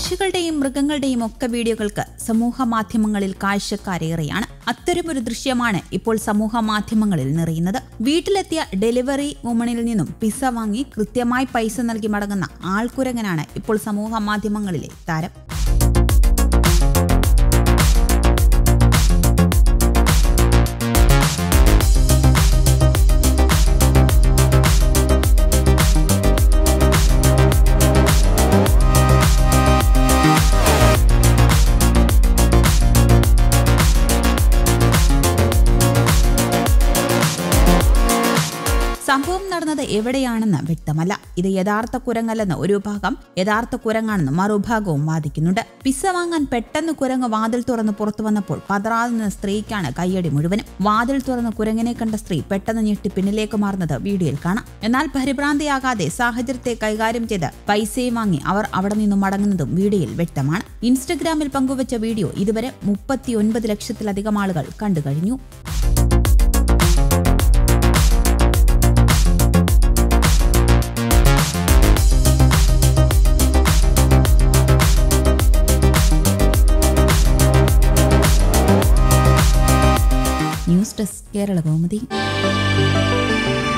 പക്ഷികളുടെയും മൃഗങ്ങളുടെയും ഒക്കെ വീഡിയോകൾക്ക് സമൂഹ മാധ്യമങ്ങളിൽ കാഴ്ചക്കാരേറെയാണ് അത്തരമൊരു ദൃശ്യമാണ് ഇപ്പോൾ സമൂഹ മാധ്യമങ്ങളിൽ നിറയുന്നത് വീട്ടിലെത്തിയ ഡെലിവറി വുമണിൽ നിന്നും പിസ വാങ്ങി കൃത്യമായി പൈസ നൽകി മടങ്ങുന്ന ആൾക്കുരങ്ങനാണ് ഇപ്പോൾ സമൂഹ മാധ്യമങ്ങളിലെ താരം സംഭവം നടന്നത് എവിടെയാണെന്ന് വ്യക്തമല്ല ഇത് യഥാർത്ഥ കുരങ്ങല്ലെന്ന് ഒരു ഭാഗം യഥാർത്ഥ കുരങ്ങാണെന്ന് മറുഭാഗവും വാദിക്കുന്നുണ്ട് പിസ വാങ്ങാൻ പെട്ടെന്ന് കുരങ്ങ് വാതിൽ തുറന്ന് പുറത്തു വന്നപ്പോൾ പതറാതെ നിന്ന സ്ത്രീക്കാണ് കയ്യടി മുഴുവനും വാതിൽ തുറന്ന് കുരങ്ങിനെ കണ്ട സ്ത്രീ പെട്ടെന്ന് ഞെട്ടി പിന്നിലേക്ക് മാറുന്നത് വീഡിയോയിൽ കാണാം എന്നാൽ പരിഭ്രാന്തിയാകാതെ സാഹചര്യത്തെ കൈകാര്യം ചെയ്ത് പൈസയും വാങ്ങി അവർ അവിടെ നിന്നും മടങ്ങുന്നതും വീഡിയോയിൽ വ്യക്തമാണ് ഇൻസ്റ്റഗ്രാമിൽ പങ്കുവച്ച വീഡിയോ ഇതുവരെ മുപ്പത്തിയൊൻപത് ലക്ഷത്തിലധികം ആളുകൾ കണ്ടു കഴിഞ്ഞു ന്യൂസ് ഡെസ്ക് കേരള കൗമുദി